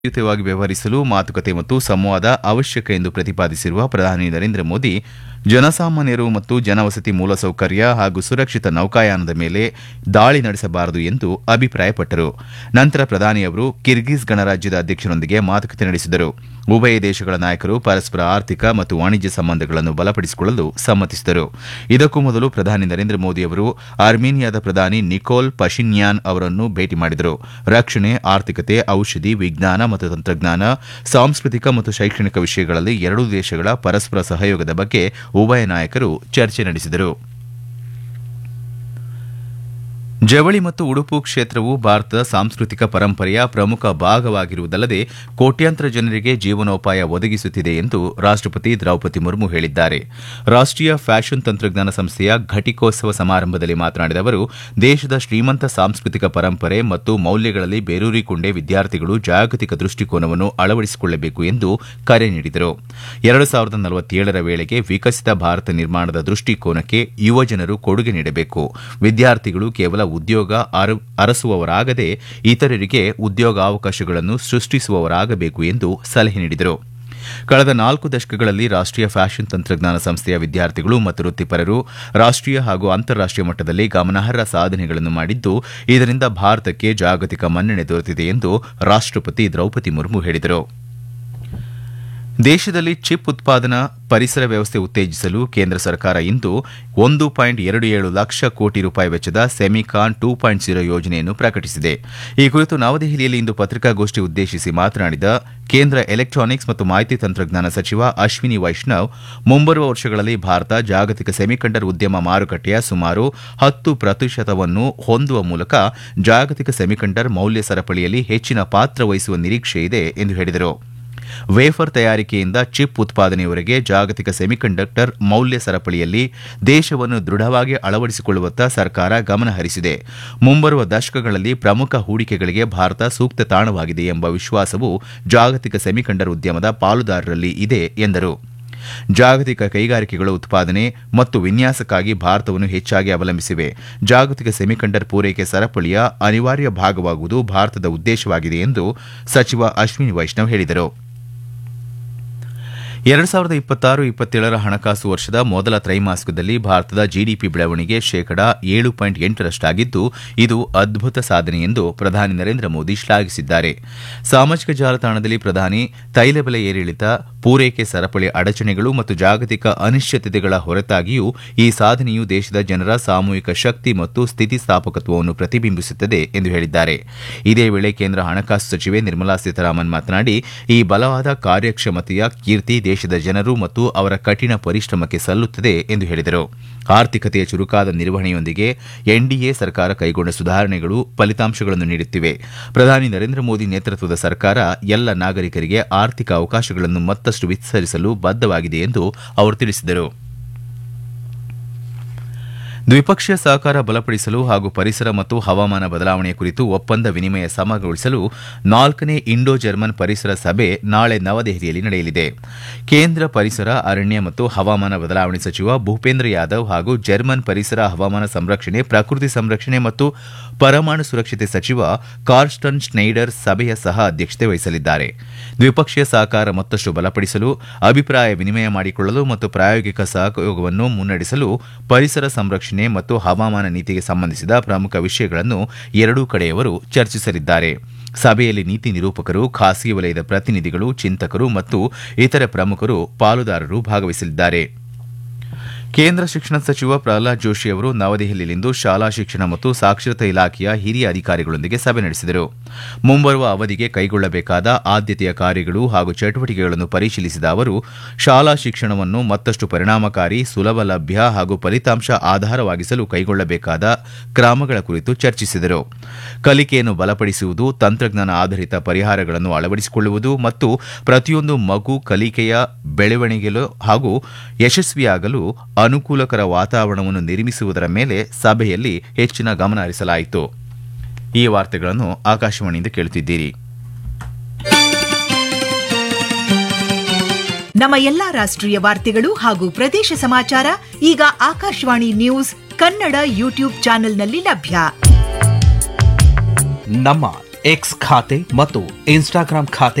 ಯುತವಾಗಿ ವ್ಯವಹರಿಸಲು ಮಾತುಕತೆ ಮತ್ತು ಸಂವಾದ ಅವಶ್ಯಕ ಎಂದು ಪ್ರತಿಪಾದಿಸಿರುವ ಪ್ರಧಾನಿ ನರೇಂದ್ರ ಮೋದಿ ಜನಸಾಮಾನ್ಯರು ಮತ್ತು ಜನವಸತಿ ಮೂಲಸೌಕರ್ಯ ಹಾಗೂ ಸುರಕ್ಷಿತ ನೌಕಾಯಾನದ ಮೇಲೆ ದಾಳಿ ನಡೆಸಬಾರದು ಎಂದು ಅಭಿಪ್ರಾಯಪಟ್ಟರು ನಂತರ ಪ್ರಧಾನಿ ಅವರು ಕಿರ್ಗಿಜ್ ಗಣರಾಜ್ಯದ ಅಧ್ಯಕ್ಷರೊಂದಿಗೆ ಮಾತುಕತೆ ನಡೆಸಿದರು ಉಭಯ ದೇಶಗಳ ನಾಯಕರು ಪರಸ್ಪರ ಆರ್ಥಿಕ ಮತ್ತು ವಾಣಿಜ್ಯ ಸಂಬಂಧಗಳನ್ನು ಬಲಪಡಿಸಿಕೊಳ್ಳಲು ಸಮ್ಮತಿಸಿದರು ಇದಕ್ಕೂ ಮೊದಲು ಪ್ರಧಾನಿ ನರೇಂದ್ರ ಮೋದಿ ಅವರು ಅರ್ಮೇನಿಯಾದ ಪ್ರಧಾನಿ ನಿಕೋಲ್ ಪಶಿನ್ಯಾನ್ ಅವರನ್ನು ಭೇಟಿ ಮಾಡಿದರು ರಕ್ಷಣೆ ಆರ್ಥಿಕತೆ ಔಷಧಿ ವಿಜ್ಞಾನ ಮತ್ತು ತಂತ್ರಜ್ಞಾನ ಸಾಂಸ್ಕೃತಿಕ ಮತ್ತು ಶೈಕ್ಷಣಿಕ ವಿಷಯಗಳಲ್ಲಿ ಎರಡೂ ದೇಶಗಳ ಪರಸ್ಪರ ಸಹಯೋಗದ ಬಗ್ಗೆ ಉಭಯ ನಾಯಕರು ಚರ್ಚೆ ನಡೆಸಿದರು ಜವಳಿ ಮತ್ತು ಉಡುಪು ಕ್ಷೇತ್ರವು ಭಾರತದ ಸಾಂಸ್ಕೃತಿಕ ಪರಂಪರೆಯ ಪ್ರಮುಖ ಭಾಗವಾಗಿರುವುದಲ್ಲದೆ ಕೋಟ್ಯಾಂತರ ಜನರಿಗೆ ಜೀವನೋಪಾಯ ಒದಗಿಸುತ್ತಿದೆ ಎಂದು ರಾಷ್ಟಪತಿ ದ್ರೌಪದಿ ಮುರ್ಮು ಹೇಳಿದ್ದಾರೆ ರಾಷ್ಟೀಯ ಫ್ಯಾಷನ್ ತಂತ್ರಜ್ಞಾನ ಸಂಸ್ಥೆಯ ಘಟಿಕೋತ್ಸವ ಸಮಾರಂಭದಲ್ಲಿ ಮಾತನಾಡಿದ ಅವರು ದೇಶದ ಶ್ರೀಮಂತ ಸಾಂಸ್ಕೃತಿಕ ಪರಂಪರೆ ಮತ್ತು ಮೌಲ್ಯಗಳಲ್ಲಿ ಬೇರೂರಿಕೊಂಡೇ ವಿದ್ಯಾರ್ಥಿಗಳು ಜಾಗತಿಕ ದೃಷ್ಟಿಕೋನವನ್ನು ಅಳವಡಿಸಿಕೊಳ್ಳಬೇಕು ಎಂದು ಕರೆ ನೀಡಿದರು ಎರಡು ಸಾವಿರದ ನಲವತ್ತೇಳರ ವೇಳೆಗೆ ವಿಕಸಿತ ಭಾರತ ನಿರ್ಮಾಣದ ದೃಷ್ಟಿಕೋನಕ್ಕೆ ಯುವಜನರು ಕೊಡುಗೆ ನೀಡಬೇಕು ವಿದ್ಯಾರ್ಥಿಗಳು ಕೇವಲ ಉದ್ಯೋಗ ಅರಸುವವರಾಗದೆ ಇತರರಿಗೆ ಉದ್ಯೋಗಾವಕಾಶಗಳನ್ನು ಸೃಷ್ಟಿಸುವವರಾಗಬೇಕು ಎಂದು ಸಲಹೆ ನೀಡಿದರು ಕಳೆದ ನಾಲ್ಕು ದಶಕಗಳಲ್ಲಿ ರಾಷ್ಟೀಯ ಫ್ಯಾಷನ್ ತಂತ್ರಜ್ಞಾನ ಸಂಸ್ಥೆಯ ವಿದ್ಯಾರ್ಥಿಗಳು ಮತ್ತು ವೃತ್ತಿಪರರು ರಾಷ್ಟೀಯ ಹಾಗೂ ಅಂತಾರಾಷ್ಟೀಯ ಮಟ್ಟದಲ್ಲಿ ಗಮನಾರ್ಹ ಸಾಧನೆಗಳನ್ನು ಮಾಡಿದ್ದು ಇದರಿಂದ ಭಾರತಕ್ಕೆ ಜಾಗತಿಕ ಮನ್ನಣೆ ದೊರೆತಿದೆ ಎಂದು ರಾಷ್ಟಪತಿ ದ್ರೌಪದಿ ಮುರ್ಮು ಹೇಳಿದರು ದೇಶದಲ್ಲಿ ಚಿಪ್ ಉತ್ಪಾದನಾ ಪರಿಸರ ವ್ಯವಸ್ಥೆ ಉತ್ತೇಜಿಸಲು ಕೇಂದ್ರ ಸರ್ಕಾರ ಇಂದು ಒಂದು ಪಾಯಿಂಟ್ ಎರಡು ಏಳು ಲಕ್ಷ ಕೋಟಿ ರೂಪಾಯಿ ವೆಚ್ಚದ ಸೆಮಿಕಾನ್ ಟೂ ಪಾಯಿಂಟ್ ಜೀರೋ ಯೋಜನೆಯನ್ನು ಪ್ರಕಟಿಸಿದೆ ಈ ಕುರಿತು ನವದೆಹಲಿಯಲ್ಲಿ ಇಂದು ಪತ್ರಿಕಾಗೋಷ್ಠಿ ಉದ್ದೇಶಿಸಿ ಮಾತನಾಡಿದ ಕೇಂದ್ರ ಎಲೆಕ್ಟ್ರಾನಿಕ್ಸ್ ಮತ್ತು ಮಾಹಿತಿ ತಂತ್ರಜ್ಞಾನ ಸಚಿವ ಅಶ್ವಿನಿ ವೈಷ್ಣವ್ ಮುಂಬರುವ ವರ್ಷಗಳಲ್ಲಿ ಭಾರತ ಜಾಗತಿಕ ಸೆಮಿಕಂಡರ್ ಉದ್ಯಮ ಮಾರುಕಟ್ಟೆಯ ಸುಮಾರು ಹತ್ತು ಪ್ರತಿಶತವನ್ನು ಹೊಂದುವ ಮೂಲಕ ಜಾಗತಿಕ ಸೆಮಿಕಂಡರ್ ಮೌಲ್ಯ ಸರಪಳಿಯಲ್ಲಿ ಹೆಚ್ಚಿನ ಪಾತ್ರ ವಹಿಸುವ ನಿರೀಕ್ಷೆ ಇದೆ ಎಂದು ಹೇಳಿದರು ವೇಫರ್ ತಯಾರಿಕೆಯಿಂದ ಚಿಪ್ ಉತ್ಪಾದನೆಯವರೆಗೆ ಜಾಗತಿಕ ಸೆಮಿಕಂಡಕ್ಟರ್ ಮೌಲ್ಯ ಸರಪಳಿಯಲ್ಲಿ ದೇಶವನ್ನು ದೃಢವಾಗಿ ಅಳವಡಿಸಿಕೊಳ್ಳುವತ್ತ ಸರ್ಕಾರ ಗಮನ ಹರಿಸಿದೆ ಮುಂಬರುವ ದಶಕಗಳಲ್ಲಿ ಪ್ರಮುಖ ಹೂಡಿಕೆಗಳಿಗೆ ಭಾರತ ಸೂಕ್ತ ತಾಣವಾಗಿದೆ ಎಂಬ ವಿಶ್ವಾಸವು ಜಾಗತಿಕ ಸೆಮಿಕಂಡರ್ ಉದ್ಯಮದ ಪಾಲುದಾರರಲ್ಲಿ ಇದೆ ಎಂದರು ಜಾಗತಿಕ ಕೈಗಾರಿಕೆಗಳ ಉತ್ಪಾದನೆ ಮತ್ತು ವಿನ್ಯಾಸಕ್ಕಾಗಿ ಭಾರತವನ್ನು ಹೆಚ್ಚಾಗಿ ಅವಲಂಬಿಸಿವೆ ಜಾಗತಿಕ ಸೆಮಿಕಂಡರ್ ಪೂರೈಕೆ ಸರಪಳಿಯ ಅನಿವಾರ್ಯ ಭಾಗವಾಗುವುದು ಭಾರತದ ಉದ್ದೇಶವಾಗಿದೆ ಎಂದು ಸಚಿವ ಅಶ್ವಿನಿ ವೈಷ್ಣವ್ ಹೇಳಿದರು ಎರಡು ಸಾವಿರದ ಇಪ್ಪತ್ತಾರು ಇಪ್ಪತ್ತೇಳರ ಹಣಕಾಸು ವರ್ಷದ ಮೊದಲ ತ್ರೈಮಾಸಿಕದಲ್ಲಿ ಭಾರತದ ಜಿಡಿಪಿ ಬೆಳವಣಿಗೆ ಶೇಕಡಾ ಏಳು ಪಾಯಿಂಟ್ ಎಂಟರಷ್ಟಾಗಿದ್ದು ಇದು ಅದ್ಭುತ ಸಾಧನೆ ಎಂದು ಪ್ರಧಾನಿ ನರೇಂದ್ರ ಮೋದಿ ಶ್ಲಾಘಿಸಿದ್ದಾರೆ ಸಾಮಾಜಿಕ ಜಾಲತಾಣದಲ್ಲಿ ಪ್ರಧಾನಿ ತೈಲ ಬೆಲೆ ಏರಿಳಿತ ಪೂರೈಕೆ ಸರಪಳಿ ಅಡಚಣೆಗಳು ಮತ್ತು ಜಾಗತಿಕ ಅನಿಶ್ಚಿತತೆಗಳ ಹೊರತಾಗಿಯೂ ಈ ಸಾಧನೆಯು ದೇಶದ ಜನರ ಸಾಮೂಹಿಕ ಶಕ್ತಿ ಮತ್ತು ಸ್ಥಿತಿಸ್ಥಾಪಕತ್ವವನ್ನು ಪ್ರತಿಬಿಂಬಿಸುತ್ತದೆ ಎಂದು ಹೇಳಿದ್ದಾರೆ ಇದೇ ವೇಳೆ ಕೇಂದ್ರ ಹಣಕಾಸು ಸಚಿವೆ ನಿರ್ಮಲಾ ಸೀತಾರಾಮನ್ ಮಾತನಾಡಿ ಈ ಬಲವಾದ ಕಾರ್ಯಕ್ಷಮತೆಯ ಕೀರ್ತಿ ದೇಶದ ಜನರು ಮತ್ತು ಅವರ ಕಠಿಣ ಪರಿಶ್ರಮಕ್ಕೆ ಸಲ್ಲುತ್ತದೆ ಎಂದು ಹೇಳಿದರು ಆರ್ಥಿಕತೆಯ ಚುರುಕಾದ ನಿರ್ವಹಣೆಯೊಂದಿಗೆ ಎನ್ಡಿಎ ಸರ್ಕಾರ ಕೈಗೊಂಡ ಸುಧಾರಣೆಗಳು ಫಲಿತಾಂಶಗಳನ್ನು ನೀಡುತ್ತಿವೆ ಪ್ರಧಾನಿ ನರೇಂದ್ರ ಮೋದಿ ನೇತೃತ್ವದ ಸರ್ಕಾರ ಎಲ್ಲ ನಾಗರಿಕರಿಗೆ ಆರ್ಥಿಕ ಅವಕಾಶಗಳನ್ನು ಮತ್ತಷ್ಟು ವಿಸ್ತರಿಸಲು ಬದ್ದವಾಗಿದೆ ಎಂದು ಅವರು ತಿಳಿಸಿದರು ದ್ವಿಪಕ್ಷೀಯ ಸಹಕಾರ ಬಲಪಡಿಸಲು ಹಾಗೂ ಪರಿಸರ ಮತ್ತು ಹವಾಮಾನ ಬದಲಾವಣೆ ಕುರಿತು ಒಪ್ಪಂದ ವಿನಿಮಯ ಸಮಗೊಳಿಸಲು ನಾಲ್ಕನೇ ಇಂಡೋ ಜರ್ಮನ್ ಪರಿಸರ ಸಭೆ ನಾಳೆ ನವದೆಹಲಿಯಲ್ಲಿ ನಡೆಯಲಿದೆ ಕೇಂದ್ರ ಪರಿಸರ ಅರಣ್ಯ ಮತ್ತು ಹವಾಮಾನ ಬದಲಾವಣೆ ಸಚಿವ ಭೂಪೇಂದ್ರ ಯಾದವ್ ಹಾಗೂ ಜರ್ಮನ್ ಪರಿಸರ ಹವಾಮಾನ ಸಂರಕ್ಷಣೆ ಪ್ರಕೃತಿ ಸಂರಕ್ಷಣೆ ಮತ್ತು ಪರಮಾಣು ಸುರಕ್ಷತೆ ಸಚಿವ ಕಾರ್ಸ್ಟನ್ ಸ್ನೈಡರ್ ಸಭೆಯ ಸಹ ಅಧ್ಯಕ್ಷತೆ ವಹಿಸಲಿದ್ದಾರೆ ದ್ವಿಪಕ್ಷೀಯ ಸಹಕಾರ ಮತ್ತಷ್ಟು ಬಲಪಡಿಸಲು ಅಭಿಪ್ರಾಯ ವಿನಿಮಯ ಮಾಡಿಕೊಳ್ಳಲು ಮತ್ತು ಪ್ರಾಯೋಗಿಕ ಸಹಯೋಗವನ್ನು ಮುನ್ನಡೆಸಲು ಪರಿಸರ ಸಂರಕ್ಷಣೆ ಮತ್ತು ಹವಾಮಾನ ನೀತಿಗೆ ಸಂಬಂಧಿಸಿದ ಪ್ರಮುಖ ವಿಷಯಗಳನ್ನು ಎರಡೂ ಕಡೆಯವರು ಚರ್ಚಿಸಲಿದ್ದಾರೆ ಸಭೆಯಲ್ಲಿ ನೀತಿ ನಿರೂಪಕರು ಖಾಸಗಿ ವಲಯದ ಪ್ರತಿನಿಧಿಗಳು ಚಿಂತಕರು ಮತ್ತು ಇತರ ಪ್ರಮುಖರು ಪಾಲುದಾರರು ಭಾಗವಹಿಸಲಿದ್ದಾರೆ ಕೇಂದ್ರ ಶಿಕ್ಷಣ ಸಚಿವ ಪ್ರಹ್ಲಾದ್ ಜೋಶಿ ಅವರು ನವದೆಹಲಿಯಲ್ಲಿಂದು ಶಾಲಾ ಶಿಕ್ಷಣ ಮತ್ತು ಸಾಕ್ಷರತಾ ಇಲಾಖೆಯ ಹಿರಿಯ ಅಧಿಕಾರಿಗಳೊಂದಿಗೆ ಸಭೆ ನಡೆಸಿದರು ಮುಂಬರುವ ಅವಧಿಗೆ ಕೈಗೊಳ್ಳಬೇಕಾದ ಆದ್ಯತೆಯ ಕಾರ್ಯಗಳು ಹಾಗೂ ಚಟುವಟಿಕೆಗಳನ್ನು ಪರಿಶೀಲಿಸಿದ ಅವರು ಶಾಲಾ ಶಿಕ್ಷಣವನ್ನು ಮತ್ತಷ್ಟು ಪರಿಣಾಮಕಾರಿ ಸುಲಭ ಲಭ್ಯ ಹಾಗೂ ಫಲಿತಾಂಶ ಆಧಾರವಾಗಿಸಲು ಕೈಗೊಳ್ಳಬೇಕಾದ ಕ್ರಮಗಳ ಕುರಿತು ಚರ್ಚಿಸಿದರು ಕಲಿಕೆಯನ್ನು ಬಲಪಡಿಸುವುದು ತಂತ್ರಜ್ಞಾನ ಆಧಾರಿತ ಪರಿಹಾರಗಳನ್ನು ಅಳವಡಿಸಿಕೊಳ್ಳುವುದು ಮತ್ತು ಪ್ರತಿಯೊಂದು ಮಗು ಕಲಿಕೆಯ ಬೆಳವಣಿಗೆಲು ಹಾಗೂ ಯಶಸ್ವಿಯಾಗಲು ಅನುಕೂಲಕರ ವಾತಾವರಣವನ್ನು ನಿರ್ಮಿಸುವುದರ ಮೇಲೆ ಸಭೆಯಲ್ಲಿ ಹೆಚ್ಚಿನ ಗಮನ ಹರಿಸಲಾಯಿತು ಈ ವಾರ್ತೆಗಳನ್ನು ಆಕಾಶವಾಣಿಯಿಂದ ಕೇಳುತ್ತಿದ್ದೀರಿ ನಮ್ಮ ಎಲ್ಲಾ ರಾಷ್ಟ್ರೀಯ ವಾರ್ತೆಗಳು ಹಾಗೂ ಪ್ರದೇಶ ಸಮಾಚಾರ ಈಗ ಆಕಾಶವಾಣಿ ನ್ಯೂಸ್ ಕನ್ನಡ ಯೂಟ್ಯೂಬ್ ಚಾನೆಲ್ನಲ್ಲಿ ಲಭ್ಯ ನಮ್ಮ ಎಕ್ಸ್ ಖಾತೆ ಮತ್ತು ಇನ್ಸ್ಟಾಗ್ರಾಂ ಖಾತೆ